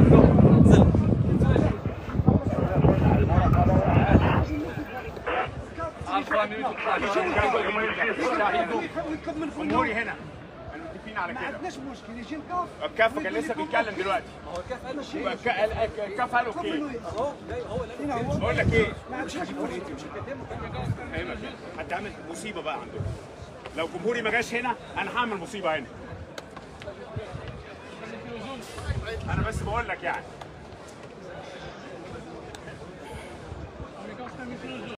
جمهوري هنا احنا متفقين على ما كده عندناش مشكل يجي الكاف الكاف كان لسه بيتكلم دلوقتي الك- ال- الكاف قال اوكي هنا هو بقول لك ايه ما عندناش مشكل فاهمك هتعمل مصيبه بقى عندكم لو جمهوري ما جاش هنا انا هعمل مصيبه هنا انا بس بقول لك يعني